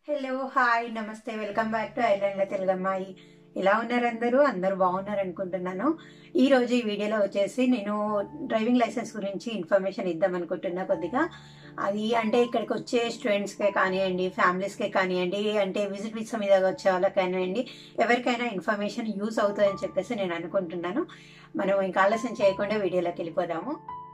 hello hi నమస్తే welcome back to ఐలాండ్ల తెలుగమ్మాయి ఎలా ఉన్నారు అందరూ అందరూ బాగున్నారు అనుకుంటున్నాను ఈ రోజు ఈ వీడియోలో వచ్చేసి నేను డ్రైవింగ్ లైసెన్స్ గురించి ఇన్ఫర్మేషన్ ఇద్దాం అనుకుంటున్నా కొద్దిగా అది అంటే ఇక్కడికి వచ్చే స్టూడెంట్స్కే కానివ్వండి ఫ్యామిలీస్కే కానివ్వండి అంటే విజిట్ వీసా మీద వచ్చే వాళ్ళకి కానివ్వండి ఎవరికైనా ఇన్ఫర్మేషన్ యూస్ అవుతుందని చెప్పేసి నేను అనుకుంటున్నాను మనం ఇంకా ఆలస్యం చేయకుండా వీడియోలోకి వెళ్ళిపోదాము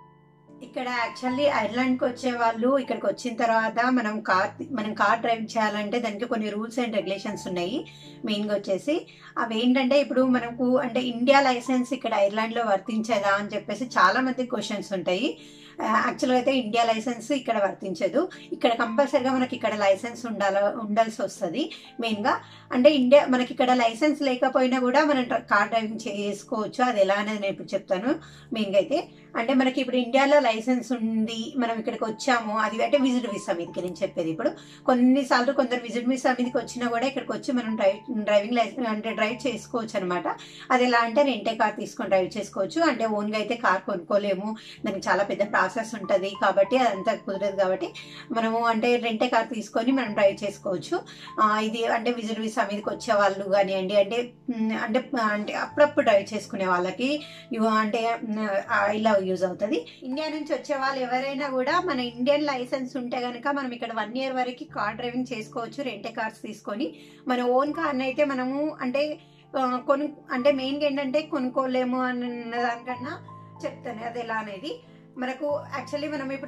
ఇక్కడ యాక్చువల్లీ ఐర్లాండ్కి వచ్చే వాళ్ళు ఇక్కడికి వచ్చిన తర్వాత మనం కార్ మనం కార్ డ్రైవ్ చేయాలంటే దానికి కొన్ని రూల్స్ అండ్ రెగ్యులేషన్స్ ఉన్నాయి మెయిన్గా వచ్చేసి అవి ఏంటంటే ఇప్పుడు మనకు అంటే ఇండియా లైసెన్స్ ఇక్కడ ఐర్లాండ్లో వర్తించదా అని చెప్పేసి చాలా మంది క్వశ్చన్స్ ఉంటాయి యాక్చువల్గా అయితే ఇండియా లైసెన్స్ ఇక్కడ వర్తించదు ఇక్కడ కంపల్సరిగా మనకి ఇక్కడ లైసెన్స్ ఉండాల ఉండాల్సి వస్తుంది మెయిన్గా అంటే ఇండియా మనకి ఇక్కడ లైసెన్స్ లేకపోయినా కూడా మనం కార్ డ్రైవింగ్ చేసుకోవచ్చు అది ఎలా అనేది నేను ఇప్పుడు చెప్తాను మెయిన్గా అయితే అంటే మనకి ఇప్పుడు ఇండియాలో లైసెన్స్ ఉంది మనం ఇక్కడికి వచ్చాము అది అంటే విజిట్ వీసా మీదకి నేను చెప్పేది ఇప్పుడు కొన్నిసార్లు కొందరు విజిట్ వీసా మీదకి వచ్చినా కూడా ఇక్కడికి వచ్చి మనం డ్రైవ్ డ్రైవింగ్ లైసెన్స్ అంటే డ్రైవ్ చేసుకోవచ్చు అనమాట అది ఎలా అంటే రెంటే కార్ తీసుకొని డ్రైవ్ చేసుకోవచ్చు అంటే ఓన్గా అయితే కార్ కొనుక్కోలేము దానికి చాలా పెద్ద ప్రాసెస్ ఉంటుంది కాబట్టి అదంతా కుదరదు కాబట్టి మనము అంటే రెంటే కార్ తీసుకొని మనం డ్రైవ్ చేసుకోవచ్చు ఇది అంటే విజిట్ వీసా మీదకి వచ్చే వాళ్ళు కానివ్వండి అంటే అంటే అంటే అప్పుడప్పుడు డ్రైవ్ చేసుకునే వాళ్ళకి అంటే ఇలా యూజ్ అవుతుంది ఇండియా నుంచి వచ్చే వాళ్ళు ఎవరైనా కూడా మన ఇండియన్ లైసెన్స్ ఉంటే కనుక మనం ఇక్కడ వన్ ఇయర్ వరకు కార్ డ్రైవింగ్ చేసుకోవచ్చు రెంటే కార్స్ తీసుకొని మన ఓన్ కార్ అయితే మనము అంటే కొను అంటే మెయిన్గా ఏంటంటే కొనుక్కోలేము అన్న దానికన్నా చెప్తాను అది ఎలా అనేది మనకు యాక్చువల్లీ మనం ఇప్పుడు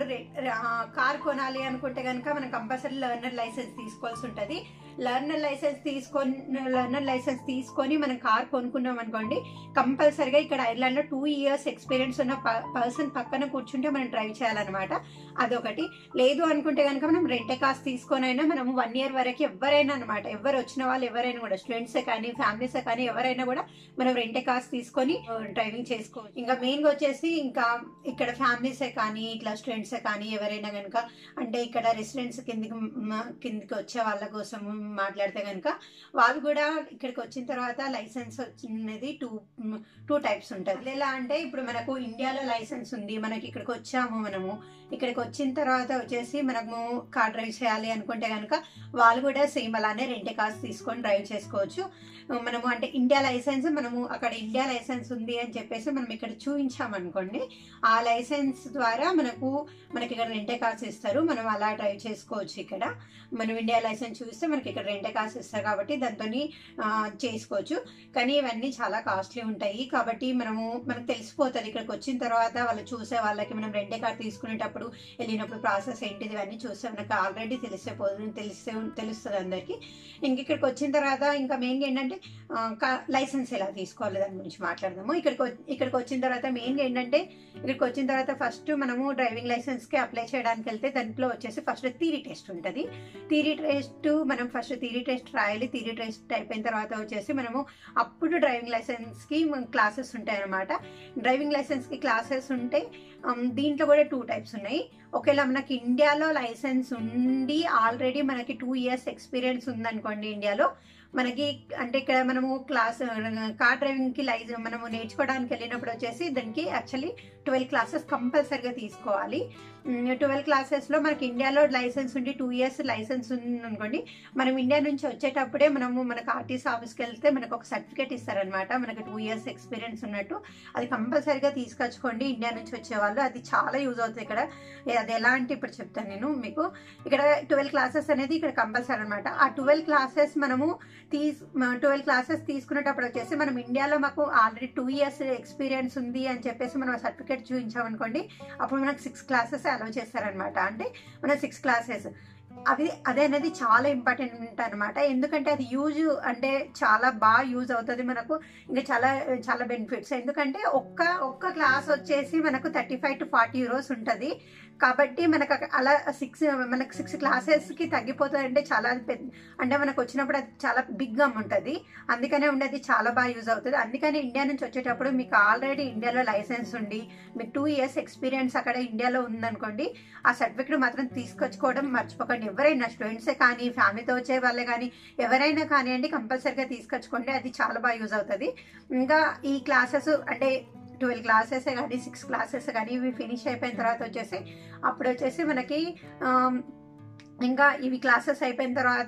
కార్ కొనాలి అనుకుంటే కనుక మనం కంపల్సరీ లర్నర్ లైసెన్స్ తీసుకోవాల్సి ఉంటుంది లర్నర్ లైసెన్స్ తీసుకొని లర్నర్ లైసెన్స్ తీసుకొని మనం కార్ కొనుక్కున్నాం అనుకోండి కంపల్సరిగా ఇక్కడ ఐర్లాండ్లో టూ ఇయర్స్ ఎక్స్పీరియన్స్ ఉన్న పర్సన్ పక్కన కూర్చుంటే మనం డ్రైవ్ చేయాలన్నమాట అదొకటి లేదు అనుకుంటే కనుక మనం రెంటే కార్స్ తీసుకొని అయినా మనం వన్ ఇయర్ వరకు ఎవరైనా అనమాట ఎవరు వచ్చిన వాళ్ళు ఎవరైనా కూడా స్టూడెంట్సే కానీ ఫ్యామిలీసే కానీ ఎవరైనా కూడా మనం రెంటే కార్స్ తీసుకొని డ్రైవింగ్ చేసుకోవచ్చు ఇంకా మెయిన్గా వచ్చేసి ఇంకా ఇక్కడ ఫ్యామిలీసే కానీ ఇట్లా స్టూడెంట్సే కానీ ఎవరైనా కనుక అంటే ఇక్కడ రెసిడెంట్స్ కిందికి కిందికి వచ్చే వాళ్ళ కోసం మాట్లాడితే కనుక వాళ్ళు కూడా ఇక్కడికి వచ్చిన తర్వాత లైసెన్స్ వచ్చినది టూ టూ టైప్స్ ఉంటుంది ఎలా అంటే ఇప్పుడు మనకు ఇండియాలో లైసెన్స్ ఉంది మనకి ఇక్కడికి వచ్చాము మనము ఇక్కడికి వచ్చిన తర్వాత వచ్చేసి మనము కార్ డ్రైవ్ చేయాలి అనుకుంటే కనుక వాళ్ళు కూడా సేమ్ అలానే రెంటే కార్స్ తీసుకొని డ్రైవ్ చేసుకోవచ్చు మనము అంటే ఇండియా లైసెన్స్ మనము అక్కడ ఇండియా లైసెన్స్ ఉంది అని చెప్పేసి మనం ఇక్కడ చూపించామనుకోండి ఆ లైసెన్స్ ద్వారా మనకు మనకి ఇక్కడ రెంటే కార్స్ ఇస్తారు మనం అలా డ్రైవ్ చేసుకోవచ్చు ఇక్కడ మనం ఇండియా లైసెన్స్ చూస్తే మనకి ఇక్కడ రెంటే కార్స్ ఇస్తారు కాబట్టి దాంతో చేసుకోవచ్చు కానీ ఇవన్నీ చాలా కాస్ట్లీ ఉంటాయి కాబట్టి మనము మనకు తెలిసిపోతుంది ఇక్కడికి వచ్చిన తర్వాత వాళ్ళు చూసే వాళ్ళకి మనం రెంటే కార్ తీసుకునేటప్పుడు వెళ్ళినప్పుడు ప్రాసెస్ ఏంటిది ఇవన్నీ చూస్తే మనకు ఆల్రెడీ తెలిసిపోతుంది తెలిసే తెలుస్తుంది అందరికీ ఇంక ఇక్కడికి వచ్చిన తర్వాత ఇంకా మెయిన్గా ఏంటంటే లైసెన్స్ ఎలా తీసుకోవాలి దాని గురించి మాట్లాడదాము ఇక్కడికి ఇక్కడికి వచ్చిన తర్వాత మెయిన్గా ఏంటంటే ఇక్కడికి వచ్చిన తర్వాత ఫస్ట్ మనము డ్రైవింగ్ లైసెన్స్కి అప్లై చేయడానికి వెళ్తే దాంట్లో వచ్చేసి ఫస్ట్ థీరీ టెస్ట్ ఉంటుంది థీరీ టెస్ట్ మనం ఫస్ట్ థీరీ టెస్ట్ రాయాలి థీరీ టెస్ట్ అయిపోయిన తర్వాత వచ్చేసి మనము అప్పుడు డ్రైవింగ్ లైసెన్స్కి క్లాసెస్ ఉంటాయి అనమాట డ్రైవింగ్ లైసెన్స్కి క్లాసెస్ ఉంటే దీంట్లో కూడా టూ టైప్స్ ఉన్నాయి ఒకవేళ మనకి ఇండియాలో లైసెన్స్ ఉండి ఆల్రెడీ మనకి టూ ఇయర్స్ ఎక్స్పీరియన్స్ ఉందనుకోండి ఇండియాలో మనకి అంటే ఇక్కడ మనము క్లాస్ కార్ డ్రైవింగ్కి లైసెన్స్ మనము నేర్చుకోవడానికి వెళ్ళినప్పుడు వచ్చేసి దానికి యాక్చువల్లీ ట్వెల్వ్ క్లాసెస్ కంపల్సరిగా తీసుకోవాలి ట్వెల్వ్ క్లాసెస్లో మనకి ఇండియాలో లైసెన్స్ ఉండి టూ ఇయర్స్ లైసెన్స్ ఉంది అనుకోండి మనం ఇండియా నుంచి వచ్చేటప్పుడే మనము మనకు ఆర్టీసీ ఆఫీస్కి వెళ్తే మనకు ఒక సర్టిఫికేట్ ఇస్తారనమాట మనకి టూ ఇయర్స్ ఎక్స్పీరియన్స్ ఉన్నట్టు అది కంపల్సరిగా తీసుకొచ్చుకోండి ఇండియా నుంచి వచ్చేవాళ్ళు అది చాలా యూజ్ అవుతుంది ఇక్కడ అది ఎలా అంటే ఇప్పుడు చెప్తాను నేను మీకు ఇక్కడ ట్వెల్వ్ క్లాసెస్ అనేది ఇక్కడ కంపల్సరీ అనమాట ఆ ట్వెల్వ్ క్లాసెస్ మనము తీస్ ట్వెల్వ్ క్లాసెస్ తీసుకునేటప్పుడు వచ్చేసి మనం ఇండియాలో మాకు ఆల్రెడీ టూ ఇయర్స్ ఎక్స్పీరియన్స్ ఉంది అని చెప్పేసి మనం సర్టిఫికేట్ చూపించామనుకోండి అప్పుడు మనకు సిక్స్ క్లాసెస్ అలౌ చేస్తారనమాట అంటే మన సిక్స్ క్లాసెస్ అవి అదే అనేది చాలా ఇంపార్టెంట్ అనమాట ఎందుకంటే అది యూజ్ అంటే చాలా బాగా యూజ్ అవుతుంది మనకు ఇంకా చాలా చాలా బెనిఫిట్స్ ఎందుకంటే ఒక్క ఒక్క క్లాస్ వచ్చేసి మనకు thirty five to forty euros ఉంటుంది కాబట్టి మనకు అలా సిక్స్ మనకు సిక్స్ క్లాసెస్కి తగ్గిపోతుంది అంటే చాలా పెద్ద అంటే మనకు వచ్చినప్పుడు అది చాలా బిగ్ అమ్ ఉంటుంది అందుకనే ఉండేది చాలా బాగా యూజ్ అవుతుంది అందుకని ఇండియా నుంచి వచ్చేటప్పుడు మీకు ఆల్రెడీ ఇండియాలో లైసెన్స్ ఉండి మీకు టూ ఇయర్స్ ఎక్స్పీరియన్స్ అక్కడ ఇండియాలో ఉందనుకోండి ఆ సర్టిఫికేట్ మాత్రం తీసుకొచ్చుకోవడం మర్చిపోకండి ఎవరైనా స్టూడెంట్సే కానీ ఫ్యామిలీతో వచ్చే వాళ్ళే కానీ ఎవరైనా కానివ్వండి కంపల్సరీగా తీసుకొచ్చుకోండి అది చాలా బాగా యూజ్ అవుతుంది ఇంకా ఈ క్లాసెస్ అంటే ట్వెల్వ్ క్లాసెస్ కానీ సిక్స్ క్లాసెస్ కానీ ఇవి ఫినిష్ అయిపోయిన తర్వాత వచ్చేసి అప్పుడు వచ్చేసి మనకి ఇంకా ఇవి క్లాసెస్ అయిపోయిన తర్వాత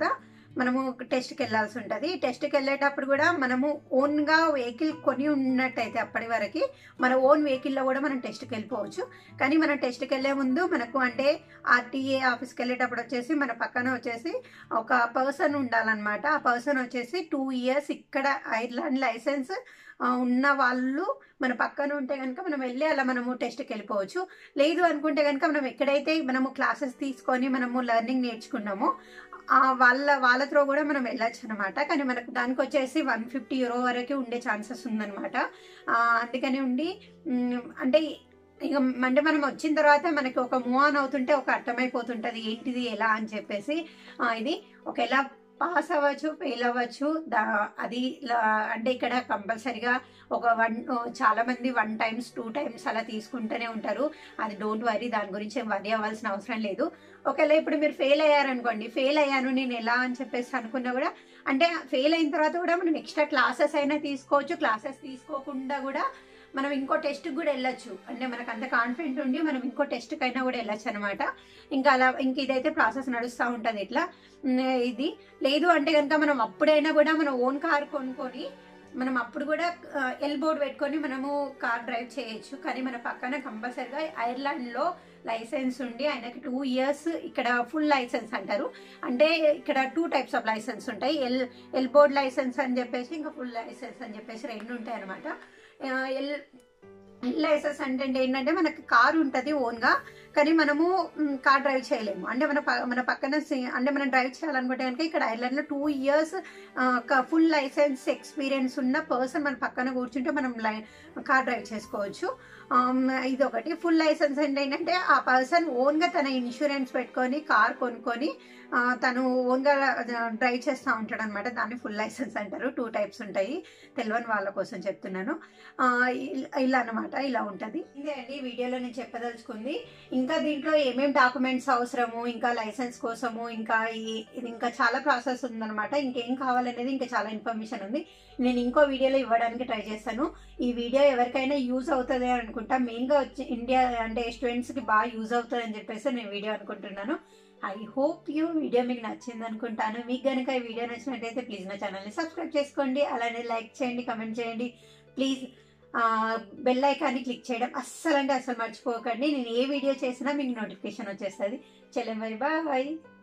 మనము టెస్ట్కి వెళ్ళాల్సి ఉంటుంది టెస్ట్కి వెళ్ళేటప్పుడు కూడా మనము ఓన్గా వెహికల్ కొని ఉన్నట్టయితే అప్పటి వరకు మన ఓన్ వెహికల్లో కూడా మనం టెస్ట్కి వెళ్ళిపోవచ్చు కానీ మనం టెస్ట్కి వెళ్ళే ముందు మనకు అంటే ఆర్టీఏ ఆఫీస్కి వెళ్ళేటప్పుడు వచ్చేసి మన పక్కన వచ్చేసి ఒక పర్సన్ ఉండాలన్నమాట ఆ పర్సన్ వచ్చేసి టూ ఇయర్స్ ఇక్కడ ఐర్లాండ్ లైసెన్స్ ఉన్న వాళ్ళు మన పక్కన ఉంటే కనుక మనం వెళ్ళి అలా మనము టెస్ట్కి వెళ్ళిపోవచ్చు లేదు అనుకుంటే కనుక మనం ఎక్కడైతే మనము క్లాసెస్ తీసుకొని మనము లెర్నింగ్ నేర్చుకున్నామో ఆ వాళ్ళ వాళ్ళ త్రో కూడా మనం వెళ్ళొచ్చు అనమాట కానీ మనకు దానికి వచ్చేసి వన్ ఫిఫ్టీ యూరో వరకు ఉండే ఛాన్సెస్ ఉందన్నమాట అందుకని ఉండి ఉమ్, అంటే ఇక అంటే మనం వచ్చిన తర్వాత మనకి ఒక మూవ్ ఆన్ అవుతుంటే ఒక అర్థమైపోతుంటది ఏంటిది ఎలా అని చెప్పేసి ఆ, ఇది ఒకవేళ పాస్ అవ్వచ్చు ఫెయిల్ అవ్వచ్చు దా అది లా- అంటే ఇక్కడ కంపల్సరిగా ఒక వన్ చాలా మంది వన్ టైమ్స్ టూ టైమ్స్ అలా తీసుకుంటూనే ఉంటారు అది డోంట్ వరీ దాని గురించి ఏం వరీ అవ్వాల్సిన అవసరం లేదు ఒకవేళ ఇప్పుడు మీరు ఫెయిల్ అయ్యారనుకోండి ఫెయిల్ అయ్యాను నేను ఎలా అని చెప్పేసి అనుకున్నా కూడా అంటే ఫెయిల్ అయిన తర్వాత కూడా మనం ఎక్స్ట్రా క్లాసెస్ అయినా తీసుకోవచ్చు క్లాసెస్ తీసుకోకుండా కూడా మనం ఇంకో టెస్ట్ కూడా వెళ్ళొచ్చు అంటే మనకు అంత కాన్ఫిడెంట్ ఉండి మనం ఇంకో టెస్ట్ కైనా కూడా వెళ్ళొచ్చు అనమాట ఇంకా అలా ఇంక ఇదైతే ప్రాసెస్ నడుస్తూ ఉంటుంది ఇట్లా ఉమ్, ఇది లేదు అంటే కనుక మనం అప్పుడైనా కూడా మన ఓన్ కార్ కొనుక్కొని మనం అప్పుడు కూడా ఎల్ బోర్డ్ పెట్టుకొని మనము కార్ డ్రైవ్ చేయొచ్చు కానీ మన పక్కన కంపల్సరిగా ఐర్లాండ్లో లైసెన్స్ ఉండి ఆయనకి టూ ఇయర్స్ ఇక్కడ ఫుల్ లైసెన్స్ అంటారు అంటే ఇక్కడ టూ టైప్స్ ఆఫ్ లైసెన్స్ ఉంటాయి ఎల్ ఎల్ బోర్డ్ లైసెన్స్ అని చెప్పేసి ఇంకా ఫుల్ లైసెన్స్ అని చెప్పేసి రెండు ఉంటాయి అనమాట ఎల్ ఎల్ లైసెన్స్ అంటే ఏంటంటే మనకి కార్ ఉంటుంది ఓన్గా కానీ మనము మ్, కార్ డ్రైవ్ చేయలేము అంటే మన ప- మన పక్కన సి- అంటే మనం డ్రైవ్ చేయాలనుకుంటే కనుక ఇక్కడ ఐర్లాండ్లో two years full licence experience ఉన్న పర్సన్ మన పక్కన కూర్చుంటే మనం లై కార్ డ్రైవ్ చేసుకోవచ్చు ఆమ్, ఇది ఒకటి ఫుల్ లైసెన్స్ అంటే ఏంటంటే ఆ పర్సన్ ఓన్గా తన ఇన్సూరెన్స్ పెట్టుకొని కార్ కొనుక్కొని ఆ, తను ఓన్గా డ్రైవ్ చేస్తూ ఉంటాడు అనమాట దాన్ని ఫుల్ లైసెన్స్ అంటారు టూ టైప్స్ ఉంటాయి తెలియని వాళ్ళ కోసం చెప్తున్నాను ఆ, ఇల్- ఇలా అనమాట ఇలా ఉంటుంది ఇదే అండి ఈ వీడియోలో నేను చెప్పదలుచుకుంది ఇంకా దీంట్లో ఏమేమి డాక్యుమెంట్స్ అవసరము ఇంకా లైసెన్స్ కోసము ఇంకా ఈ- ఇది ఇంకా చాలా ప్రాసెస్ ఉందన్నమాట ఇంకేం కావాలనేది ఇంకా చాలా ఇన్ఫర్మేషన్ ఉంది నేను ఇంకో వీడియోలో ఇవ్వడానికి ట్రై చేస్తాను ఈ వీడియో ఎవరికైనా యూజ్ అవుతుంది అని అనుకుంటా మెయిన్గా వచ్చి ఇండియా అంటే స్టూడెంట్స్కి బాగా యూజ్ అవుతుంది అని చెప్పేసి నేను వీడియో అనుకుంటున్నాను ఐ హోప్ యూ వీడియో మీకు నచ్చింది అనుకుంటాను మీకు కనుక ఈ వీడియో నచ్చినట్టయితే ప్లీజ్ నా ఛానల్ని సబ్స్క్రైబ్ చేసుకోండి అలానే లైక్ చేయండి కమెంట్ చేయండి ప్లీజ్ బెల్ ఐకాన్ని క్లిక్ చేయడం అస్సలు అంటే అస్సలు మర్చిపోకండి నేను ఏ వీడియో చేసినా మీకు నోటిఫికేషన్ వచ్చేస్తుంది చలో బై బాయ్